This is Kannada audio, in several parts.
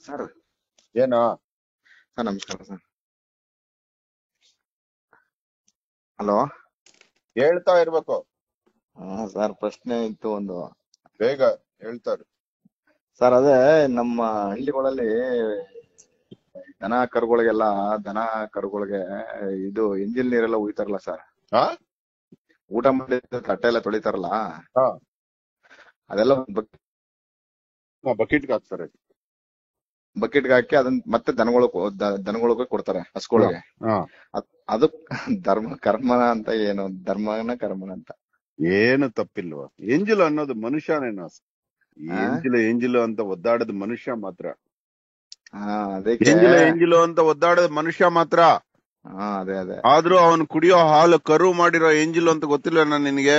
ಸರ್ ಏನೋ ಸರ್ ನಮಸ್ಕಾರ ಸರ್ ಹಲೋ ಹೇಳ್ತಾ ಇರ್ಬೇಕು ಹಾ ಸರ್ ಪ್ರಶ್ನೆ ಇತ್ತು ಒಂದು ಬೇಗ ಹೇಳ್ತಾರೆ ಸರ್ ಅದೇ ನಮ್ಮ ಹಳ್ಳಿಗಳಲ್ಲಿ ದನ ಕರುಗಳಿಗೆಲ್ಲ ದನ ಕರುಗಳಿಗೆ ಇದು ಎಂಜಿಲ್ ನೀರೆಲ್ಲ ಉಯ್ತಾರಲ್ಲ ಸರ್ ಹಾ ಊಟ ಮಾಡಿ ತಟ್ಟೆ ಎಲ್ಲ ತೊಳಿತಾರಲ್ಲ ಹಾ ಅದೆಲ್ಲ ಬಕೆಟ್ಗೆ ಹಾಕ್ತಾರೆ ಬಕೆಟ್ಗೆ ಹಾಕಿ ಅದನ್ನ ಮತ್ತೆ ದನಗಳು ದನಗಳಿಗೆ ಕೊಡ್ತಾರೆ ಹಸುಗಳಿಗೆ ಹಾ ಅದ್- ಅದು ಧರ್ಮ ಕರ್ಮನ ಅಂತ ಏನು ಧರ್ಮನ ಕರ್ಮನ ಅಂತ ಏನು ತಪ್ಪಿಲ್ವಾ ಎಂಜಿಲು ಅನ್ನೋದು ಮನುಷ್ಯನೇನೋ ಈ ಹಾ? ಎಂಜಿಲು ಎಂಜಿಲು ಅಂತ ಒದ್ದಾಡದ ಮನುಷ್ಯ ಮಾತ್ರ ಹಾ ಅದಕ್ಕೆ ಎಂಜಿಲು ಎಂಜಿಲು ಅಂತ ಒದ್ದಾಡದ ಮನುಷ್ಯ ಮಾತ್ರ ಹಾ ಅದೇ ಅದೇ ಆದ್ರೂ ಅವನು ಕುಡಿಯೋ ಹಾಲು ಕರು ಮಾಡಿರೋ ಎಂಜಿಲು ಅಂತ ಗೊತ್ತಿಲ್ಲ ನಿನಗೆ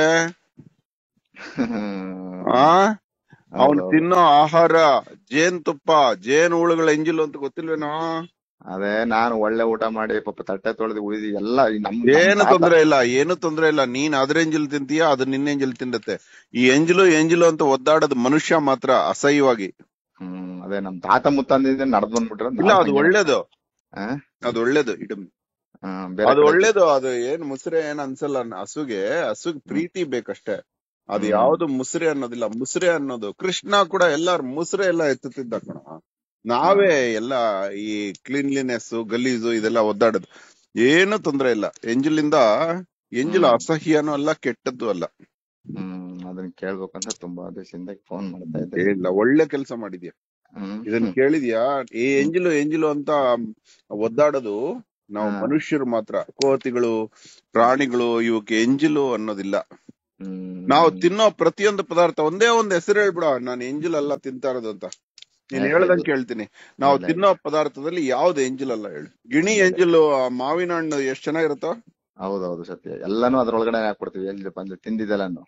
ಆ ಅವನು ಹೌದೌದು. ತಿನ್ನೋ ಆಹಾರ ಜೇನ್ ತುಪ್ಪ ಜೇನ್ ಹುಳುಗಳ ಎಂಜಿಲು ಅಂತ ಗೊತ್ತಿಲ್ವೇನೋ ಅದೇ ನಾನು ಒಳ್ಳೆ ಊಟ ಮಾಡಿ ಪಾಪ ತಟ್ಟೆ ತೊಳೆದು ಉಳಿದಿ ಎಲ್ಲ ಈ ನಮ್ ಏನು ನಮ್ ತಾತ- ತೊಂದ್ರೆ ಇಲ್ಲ ಏನು ತೊಂದ್ರೆ ಇಲ್ಲ ನೀನ್ ಅದ್ರ ಎಂಜಿಲ್ ತಿಂತೀಯ ಅದು ನಿನ್ನ ಎಂಜಿಲ್ ತಿನ್ನತ್ತೆ ಈ ಎಂಜಿಲು ಎಂಜಿಲು ಅಂತ ಒದ್ದಾಡೋದು ಮನುಷ್ಯ ಮಾತ್ರ ಅಸಹ್ಯವಾಗಿ ಹ್ಮ್ ಅದೇ ನಮ್ ತಾತ ಮುತ್ತಂದಿಂದ ನಡ್ದ್ ಬಂದ್ಬಿಟ್ರೆ ಇಲ್ಲ ಅದು ಒಳ್ಳೇದು ಹಾ? ಅದು ಒಳ್ಳೇದು ಇಡು ಹಾ, ಬೇರೆ ಅದು ಕಡೆ- ಒಳ್ಳೇದು ಅದು ಏನ್ ಮುಸ್ರೆ ಏನ್ ಅನ್ಸಲ್ಲ ನ- ಹಸುಗೆ ಹಸುಗ್ ಪ್ರೀತಿ ಬೇಕಷ್ಟೇ ಅದು ಹ್ಮ್. ಯಾವ್ದು ಮುಸ್ರೆ ಅನ್ನೋದಿಲ್ಲ ಮುಸ್ರೆ ಅನ್ನೋದು ಕೃಷ್ಣ ಕೂಡ ಎಲ್ಲಾರು ಮುಸ್ರೆ ಎಲ್ಲ ಎತ್ತುತ್ತಿದ್ದ ಕಣ ನಾವೇ ಎಲ್ಲ ಈ ಕ್ಲೀನ್ಲಿನೆಸ್ ಗಲೀಜು ಇದೆಲ್ಲ ಒದ್ದಾಡೋದು ಏನು ತೊಂದ್ರೆ ಇಲ್ಲ ಎಂಜಿಲಿಂದ ಎಂಜಿಲ್ ಹ್ಮ್. ಅಸಹ್ಯನೂ ಅಲ್ಲ ಕೆಟ್ಟದ್ದು ಅಲ್ಲ ಹ್ಮ್ ಅದನ್ನ ಕೇಳ್ಬೇಕಂತ ತುಂಬಾ ದಿವಸದಿಂದ ಫೋನ್ ಮಾಡ್ತಾ ಇದ್ದೆ ಇಲ್ಲ ಒಳ್ಳೆ ಕೆಲಸ ಮಾಡಿದ್ಯಾ ಹ್ಮ್ ಇದನ್ನ ಕೇಳಿದ್ಯಾ ಈ ಎಂಜಿಲು ಎಂಜಿಲು ಅಂತ ಒದ್ದಾಡೋದು ನಾವು ಹಾ. ಮನುಷ್ಯರು ಮಾತ್ರ ಕೋತಿಗಳು ಪ್ರಾಣಿಗಳು ಇವಕ್ಕೆ ಎಂಜಿಲು ಅನ್ನೋದಿಲ್ಲ ಹ್ಮ್ ನಾವು ತಿನ್ನೋ ಪ್ರತಿಯೊಂದು ಪದಾರ್ಥ ಒಂದೇ ಒಂದ್ ಹೆಸರು ಹೇಳ್ಬಿಡ ನಾನು ಎಂಜಿಲ್ ಅಲ್ಲ ತಿಂತಾ ಇರೋದು ಅಂತ ನೀನ್ ಹೇ, ಹೇಳ್ದಂಗ್ ಇದು- ಕೇಳ್ತೀನಿ ನಾವು ಇಲ್ಲ, ತಿನ್ನೋ ಪದಾರ್ಥದಲ್ಲಿ ಯಾವ್ದು ಎಂಜಿಲ್ ಅಲ್ಲ ಹೇಳು ಗಿಣಿ ಎಂಜಿಲ್ ಮಾವಿನ ಹಣ್ಣು ಎಷ್ಟ್ ಚೆನ್ನಾಗಿರುತ್ತೋ ಹೌದೌದು ಸತ್ಯ ಎಲ್ಲಾನು ಅದ್ರೊಳಗಡೆ ಹಾಕ್ಬಿಡ್ತೀವಿ ಎಲ್ಲಿ ಬಂದು ತಿಂದಿದ್ದೆಲ್ಲಾನು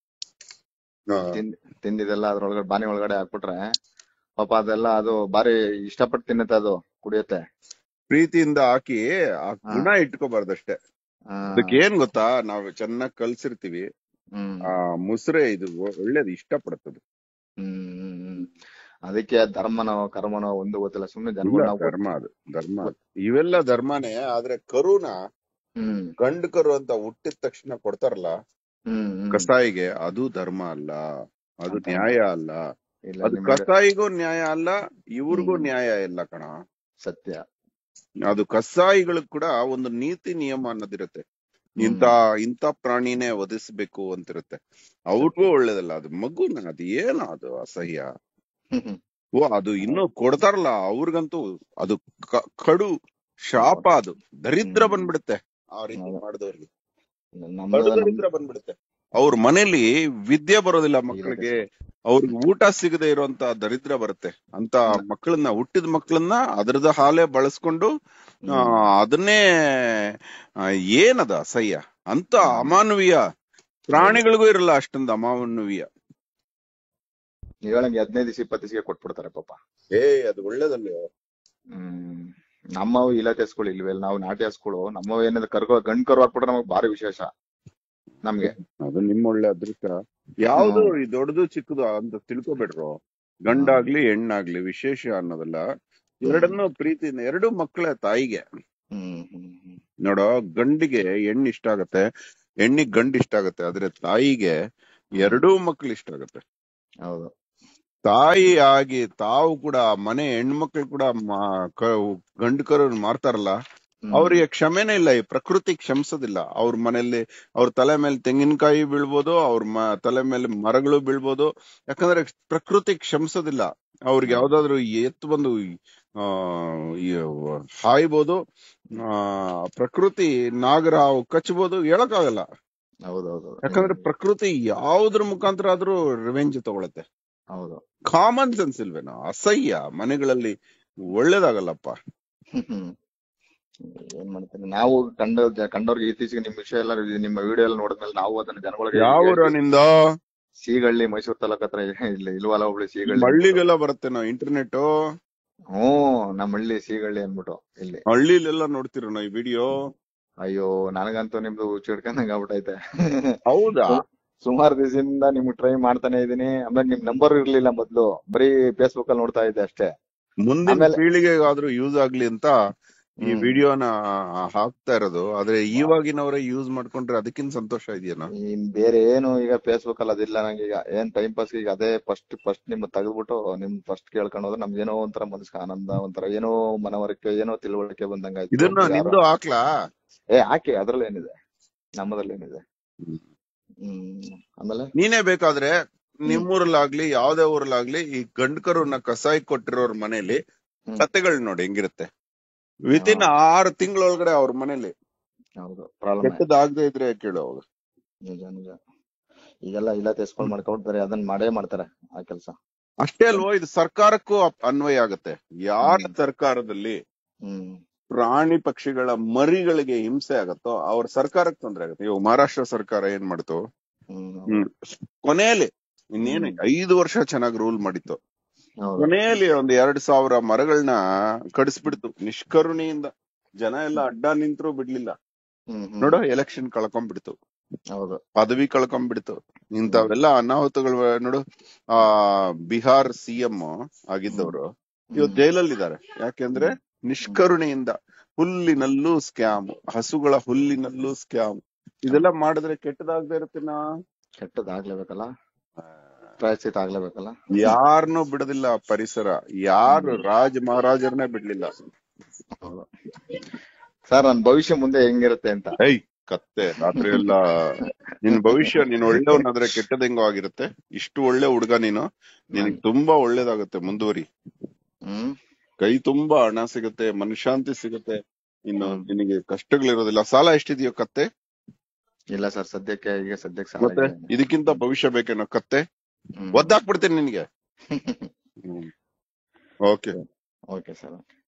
ತಿಂದ್ ತಿಂದಿದ್ದೆಲ್ಲ ಅದ್ರೊಳಗಡೆ ಬಾನಿ ಒಳಗಡೆ ಹಾಕ್ಬಿಟ್ರೆ ಪಾಪ ಅದೆಲ್ಲ ಅದು ಬಾರಿ ಇಷ್ಟಪಟ್ಟು ತಿನ್ನುತ್ತೆ ಅದು ಕುಡಿಯುತ್ತೆ ಪ್ರೀತಿಯಿಂದ ಹಾಕಿ ಆ ಹಾ. ಗುಣ ಇಟ್ಕೋಬಾರ್ದಷ್ಟೇ ಆ, ಅದಕ್ಕೆ ಏನ್ ಗೊತ್ತಾ ನಾವು ಚೆನ್ನಾಗ್ ಕಲ್ಸಿರ್ತೀವಿ ಹ್ಮ್ ಆ ಮುಸ್ರೆ ಇದು ಒಳ್ಳೇದು ಇಷ್ಟಪಡುತ್ತದೆ ಹ್ಮ್ ಹ್ಮ್, ಹ್ಮ್. ಅದಕ್ಕೆ ಧರ್ಮನೋ ಕರ್ಮನೋ ಒಂದು ಗೊತ್ತಿಲ್ಲ ಸುಮ್ನೆ ಇಲ್ಲ, ಜನಗಳು ನಾವು ಧರ್ಮ ಅದು ಧರ್ಮ ಅದು. ಇವೆಲ್ಲ ಧರ್ಮನೇ ಆದ್ರೆ ಕರುನ ಹ್ಮ್ ಗಂಡು ಕರು ಅಂತ ಹುಟ್ಟಿದ ತಕ್ಷಣ ಕೊಡ್ತಾರಲ್ಲ ಹ್ಮ್ ಹ್ಮ್. ಕಸಾಯಿಗೆ ಅದು ಧರ್ಮ ಅಲ್ಲ ಅದು ಅಂತ ನ್ಯಾಯ ಅಲ್ಲ ಇಲ್ಲ ಅದು ನಿಮಗೆ ಕಸಾಯಿಗೂ ನ್ಯಾಯ ಅಲ್ಲ ಇವ್ರಿಗೂ ಹ್ಮ್. ನ್ಯಾಯ ಇಲ್ಲ ಕಣ ಸತ್ಯ ಅದು ಕಸಾಯಿಗಳಿಗೆ ಕೂಡ ಒಂದು ನೀತಿ ನಿಯಮ ಅನ್ನೋದಿರುತ್ತೆ ಇಂತ ಇಂತ ಪ್ರಾಣಿನೇ ವಧಿಸ್ಬೇಕು ಅಂತಿರುತ್ತೆ ಅವ್ರಿಗೂ ಒಳ್ಳೇದಲ್ಲ ಅದು ಮಗುನ ಅದು ಏನು ಅದು ಅಸಹ್ಯ ಹ್ಮ್, ಹ್ಮ್. ಓ ಅದು ಇನ್ನು ಕೊಡ್ತಾರಲ್ಲ ಅವ್ರಿಗಂತೂ ಅದು ಕ- ಕಡು ಶಾಪ ಅದು ದರಿದ್ರ ಹ್ಮ್. ಬಂದ್ಬಿಡುತ್ತೆ ಆ ರೀತಿ ಹೌದು. ಮಾಡಿದವ್ರಿಗೆ ನಮ್ಮ ಕಡು ನಮ್ಮ- ದರಿದ್ರ ಬಂದ್ಬಿಡುತ್ತೆ ಅವ್ರ ಮನೇಲಿ ವಿದ್ಯೆ ಬರೋದಿಲ್ಲ ಮಕ್ಕಳಿಗೆ ಅವ್ರಿಗೆ ಊಟ ಸಿಗದೆ ಇರುವಂತ ದರಿದ್ರ ಬರುತ್ತೆ ಅಂತ ಮಕ್ಕಳನ್ನ ಹುಟ್ಟಿದ ಮಕ್ಕಳನ್ನ ಅದ್ರದ ಹಾಲೆ ಬಳಸ್ಕೊಂಡು ಆ, ಅದನ್ನೇ ಆ, ಏನದ ಅಸಹ್ಯ ಅಂತ ಅಮಾನವೀಯ ಪ್ರಾಣಿಗಳಿಗೂ ಇರಲ್ಲ ಅಷ್ಟೊಂದು ಅಮಾನವೀಯ ನೀವ್ ಹೇಳಂಗೆ ಹದಿನೈದು ದಿವಸ ಇಪ್ಪತ್ತು ದಿವಸಕ್ಕೆ ಕೊಟ್ಬಿಡ್ತಾರೆ ಪಾಪ ಏ ಅದು ಒಳ್ಳೇದಲ್ಲ ಹ್ಮ್ ನಮ್ಮವು ಇಲಾಖೆ ಹಸ್ಗಳು ಇಲ್ವೇ ನಾವು ನಾಟಿ ಹಸ್ಗಳು ನಮ್ಮವು ಏನಾದ್ರು ಕರ್ಕೊ ಗಂಡ್ ಕರು ಹಾಕ್ಬಿಟ್ರೆ ನಮಗ್ ಭಾರಿ ವಿಶೇಷ ನಮ್ಗೆ ಅದು ನಿಮ್ಮ ಒಳ್ಳೆ ಅದೃಷ್ಟ ಯಾವ್ದು ಈ ದೊಡ್ಡದು ಚಿಕ್ಕದು ಅಂತ ತಿಳ್ಕೊಬೇಡ್ರು ಗಂಡಾಗ್ಲಿ ಹೆಣ್ಣಾಗ್ಲಿ ವಿಶೇಷ ಅನ್ನೋದಲ್ಲ ಎರಡನ್ನೂ ಪ್ರೀತಿಯಿಂದ ಎರಡು ಮಕ್ಕಳೇ ತಾಯಿಗೆ ಹ್ಮ್ ಹ್ಮ್ ಹ್ಮ್ ನೋಡೋ ಗಂಡಿಗೆ ಹೆಣ್ಣು ಇಷ್ಟ ಆಗತ್ತೆ ಹೆಣ್ಣಿಗೆ ಗಂಡು ಇಷ್ಟ ಆಗತ್ತೆ ಆದ್ರೆ ತಾಯಿಗೆ ಎರಡೂ ಮಕ್ಳು ಇಷ್ಟ ಆಗತ್ತೆ ಹೌದು ತಾಯಿ ಆಗಿ ತಾವು ಕೂಡ ಮನೆ ಹೆಣ್ಮಕ್ಳು ಕೂಡ ಮಾ- ಕ- ಗಂಡು ಕರು ಮಾರ್ತಾರಲ್ಲ ಹ್ಮ್. ಅವ್ರಿಗೆ ಕ್ಷಮೆನೇ ಇಲ್ಲ ಈ ಪ್ರಕೃತಿ ಕ್ಷಮಿಸೋದಿಲ್ಲ ಅವ್ರ ಮನೆಯಲ್ಲಿ ಅವ್ರ ತಲೆ ಮೇಲೆ ತೆಂಗಿನಕಾಯಿ ಬೀಳ್ಬೋದು ಅವ್ರ ಮ ತಲೆ ಮೇಲೆ ಮರಗಳು ಬೀಳ್ಬೋದು ಯಾಕಂದ್ರೆ ಪ್ರಕೃತಿ ಕ್ಷಮಿಸೋದಿಲ್ಲ ಅವ್ರಿಗೆ ಯಾವ್ದಾದ್ರು ಎತ್ತು ಬಂದು ಆ ಈ ಹಾಯ್ಬೋದು ಆ ಪ್ರಕೃತಿ ನಾಗರ ಅವು ಕಚ್ಚಬಹುದು ಹೇಳಕ್ಕಾಗಲ್ಲ ಹೌದೌದು ಯಾಕಂದ್ರೆ ಪ್ರಕೃತಿ ಯಾವ್ದ್ರ ಮುಖಾಂತರ ಆದ್ರೂ ರಿವೆಂಜ್ ತಗೊಳತ್ತೆ ಹೌದು ಕಾಮನ್ ಸೆನ್ಸ್ ಇಲ್ವೇನೋ ಅಸಹ್ಯ ಮನೆಗಳಲ್ಲಿ ಒಳ್ಳೇದಾಗಲ್ಲಪ್ಪ ಹ್ಮ್. ಏನ್ ಮಾಡ್ತೀನಿ ನಾವು ಕಂಡ ಕಂಡವ್ರಿಗೆ ಇತ್ತೀಚೆಗೆ ನಿಮ್ ವಿಷಯ ಎಲ್ಲ ನಿಮ್ಮ ವಿಡಿಯೋ ಎಲ್ಲ ನೋಡಿದ್ಮೇಲೆ ನಾವು ಅದನ್ನ ಜನಗಳಿಗೆ ಯಾವ ಹೇಳ್ತೀವಿ. ನಿಂದ ಸೀಗಳ್ಳಿ ಮೈಸೂರು ತಾಲೂಕ್ ಹತ್ರ ಇಲ್ಲಿ ಇಲ್ವಲ್ಲ ಒಬ್ಳು ಸೀಗಳ್ಳಿ ಹಳ್ಳಿಲೆಲ್ಲ ಬರುತ್ತೆ ನಾವು ಇಂಟರ್ನೆಟ್ ಹ್ಮ್ ನಮ್ಮ ಹಳ್ಳಿ ಸೀಗಳ್ಳಿ ಅನ್ಬಿಟ್ಟು ಇಲ್ಲಿ ಹಳ್ಳಿಲೆಲ್ಲ ನೋಡ್ತಿರೋ ನಾವು ಈ ವಿಡಿಯೋ ಅಯ್ಯೋ ನನಗಂತೂ ನಿಮ್ದು ಚಿಡ್ಕಂದಂಗ ಆಗ್ಬಿಟ್ಟೈತೆ ಹೌದಾ ಸುಮಾರು ದಿವಸದಿಂದ ನಿಮ್ಗೆ ಟ್ರೈ ಮಾಡ್ತಾನೆ ಇದೀನಿ ಆಮೇಲೆ ನಿಮ್ ನಂಬರ್ ಇರ್ಲಿಲ್ಲ ಮೊದ್ಲು ಬರೀ ಫೇಸ್ಬುಕ್ ಅಲ್ಲಿ ನೋಡ್ತಾ ಇದ್ದೆ ಅಷ್ಟೇ ಮುಂದಿನ ಆಮೇಲೆ- ಪೀಳಿಗೆಗಾದ್ರೂ ಯೂಸ್ ಆಗ್ಲಿ ಅಂತ ಈ ಹ್ಮ್. ವಿಡಿಯೋನ ಹಾಕ್ತಾ ಇರೋದು ಆದ್ರೆ ಇವಾಗಿನವರೇ ಯೂಸ್ ಮಾಡ್ಕೊಂಡ್ರೆ ಅದಕ್ಕಿಂತ ಸಂತೋಷ ಇದೆಯೇನೋ ಇನ್ ಬೇರೆ ಏನು ಈಗ ಫೇಸ್ಬುಕ್ ಅಲ್ಲಿ ಅದಿಲ್ಲ ನಂಗೆ ಈಗ ಏನ್ ಟೈಮ್ ಪಾಸ್ ಈಗ ಅದೇ ಫಸ್ಟ್ ಫಸ್ಟ್ ನಿಮ್ ತೆಗೆದ್ಬಿಟ್ಟು ನಿಮ್ ಫಸ್ಟ್ ಕೇಳ್ಕೊಂಡು ಹೋದ್ರೆ ನಮ್ಗೆ ಏನೋ ಒಂಥರ ಮನಸ್ಸಿಗೆ ಆನಂದ ಒಂಥರ ಏನೋ ಮನವರಿಕೆ ಏನೋ ತಿಳುವಳಿಕೆ ಬಂದಂಗ ಆಯ್ತು ಇದನ್ನ ಯಾರೋ- ನಿಂದು ಹಾಕ್ಲಾ ಏ ಹಾಕಿ ಅದ್ರಲ್ಲಿ ಏನಿದೆ ನಮ್ಮದ್ರಲ್ಲಿ ಏನಿದೆ ಹ್ಮ್. ಹ್ಮ್ ಆಮೇಲೆ ನೀನೇ ಬೇಕಾದ್ರೆ ನಿಮ್ಮೂರಲ್ಲಾಗ್ಲಿ ಯಾವ್ದೇ ಊರಲ್ಲಾಗ್ಲಿ ಈ ಗಂಡ್ಕರುನ್ನ ಕಸಾಯಿ ಕೊಟ್ಟಿರೋರ್ ಮನೇಲಿ ಹ್ಮ್. ಕತೆಗಳು ನೋಡಿ ಹೆಂಗಿರುತ್ತೆ ವಿತಿನ್ ಆರು ತಿಂಗಳೊಳಗಡೆ ಅವ್ರ ಮನೇಲಿ ಹೌದು ಪ್ರಾಬ್ಲಮ್ ಕೆಟ್ಟದಾಗದೆ ಇದ್ರೆ ಕೇಳು ಅವಾಗ ನಿಜ ನಿಜ ಈಗೆಲ್ಲ ಇಲ್ಲ ತೆಸ್ಕೊಂಡ್ ಮಾಡ್ಕೊಂಡ್ತಾರೆ ಅದನ್ನ ಮಾಡೇ ಮಾಡ್ತಾರೆ ಆ ಕೆಲ್ಸ ಅಷ್ಟೇ ಅಲ್ವೋ ಇದು ಸರ್ಕಾರಕ್ಕೂ ಅಪ್- ಅನ್ವಯ ಆಗುತ್ತೆ ಯಾರ ಹ್ಮ್. ಸರ್ಕಾರದಲ್ಲಿ ಹ್ಮ್ ಪ್ರಾಣಿ ಪಕ್ಷಿಗಳ ಮರಿಗಳಿಗೆ ಹಿಂಸೆ ಆಗತ್ತೋ ಅವ್ರ ಸರ್ಕಾರಕ್ಕೆ ತೊಂದ್ರೆ ಆಗುತ್ತೆ ಇವಾಗ ಮಹಾರಾಷ್ಟ್ರ ಸರ್ಕಾರ ಏನ್ ಮಾಡ್ತು ಹ್ಮ್ ಹ್ಮ್ ಕೊನೆಯಲ್ಲಿ ಇನ್ನೇನು ಹ್ಮ್. ಐದು ವರ್ಷ ಚೆನ್ನಾಗಿ ರೂಲ್ ಮಾಡಿತ್ತು ಹೌದು ಕೊನೆಯಲ್ಲಿ ಒಂದ್ ಎರಡ್ ಸಾವಿರ ಮರಗಳನ್ನ ಕಡಿಸ್ಬಿಡ್ತು ನಿಷ್ಕರುಣೆಯಿಂದ ಜನ ಎಲ್ಲ ಅಡ್ಡ ನಿಂತ್ರು ಬಿಡ್ಲಿಲ್ಲ ಹ್ಮ್ ಹ್ಮ್. ನೋಡು ಎಲೆಕ್ಷನ್ ಕಳ್ಕೊಂಡ್ಬಿಡ್ತು ಹೌದು ಪದವಿ ಕಳ್ಕೊಂಡ್ಬಿಡ್ತು ಇಂಥವೆಲ್ಲ ಅನಾಹುತಗಳು ನೋಡು ಆ ಬಿಹಾರ್ ಸಿಎಂ ಆಗಿದ್ದವರು ಇವತ್ತು ಜೈಲಲ್ಲಿದ್ದಾರೆ ಯಾಕೆಂದ್ರೆ ನಿಷ್ಕರುಣೆಯಿಂದ ಹುಲ್ಲಿನಲ್ಲೂ ಸ್ಕ್ಯಾಮ್ ಹಸುಗಳ ಹುಲ್ಲಿನಲ್ಲೂ ಸ್ಕ್ಯಾಮ್ ಇದೆಲ್ಲ ಮಾಡಿದ್ರೆ ಕೆಟ್ಟದಾಗದೆ ಇರುತ್ತೆನಾ ಕೆಟ್ಟದಾಗ್ಲೇಬೇಕಲ್ಲ ಪ್ರಾಯಶ್ಚಿತ ಆಗ್ಲೇಬೇಕಲ್ಲ ಯಾರನ್ನೂ ಬಿಡೋದಿಲ್ಲ ಪರಿಸರ ಯಾರು ರಾಜ ಮಹಾರಾಜರನ್ನೇ ಬಿಡ್ಲಿಲ್ಲ ಹೌದು ಸರ್ ನನ್ ಭವಿಷ್ಯ ಮುಂದೆ ಹೆಂಗಿರುತ್ತೆ ಅಂತ ಐ ಕತ್ತೆ ರಾತ್ರಿ ಎಲ್ಲ ನಿನ್ ಭವಿಷ್ಯ ನೀನ್ ಒಳ್ಳೆಯವನಾದ್ರೆ ಕೆಟ್ಟದ ಹೆಂಗೋ ಆಗಿರುತ್ತೆ ಇಷ್ಟು ಒಳ್ಳೆ ಹುಡ್ಗ ನೀನು ನಿನಗ್ ತುಂಬಾ ಒಳ್ಳೇದಾಗುತ್ತೆ ಮುಂದುವರಿ ಹ್ಮ್ ಕೈ ತುಂಬಾ ಹಣ ಸಿಗುತ್ತೆ ಮನಶಾಂತಿ ಸಿಗುತ್ತೆ ಇನ್ನು ನಿನಗೆ ಕಷ್ಟಗಳಿರೋದಿಲ್ಲ ಸಾಲ ಎಷ್ಟಿದೆಯೋ ಕತ್ತೆ ಇಲ್ಲ ಸರ್ ಸದ್ಯಕ್ಕೆ ಈಗ ಸದ್ಯಕ್ಕೆ ಸಾಲ ಮತ್ತೆ ಇದೆ. ಇದಕ್ಕಿಂತ ಭವಿಷ್ಯ ಬೇಕೇನೋ ಕತ್ತೆ ಹ್ಮ್. ಒದ್ದಾಕ್ಬಿಡ್ತೀನಿ ನಿನ್ಗೆ ಓಕೆ ಓಕೆ ಸರ್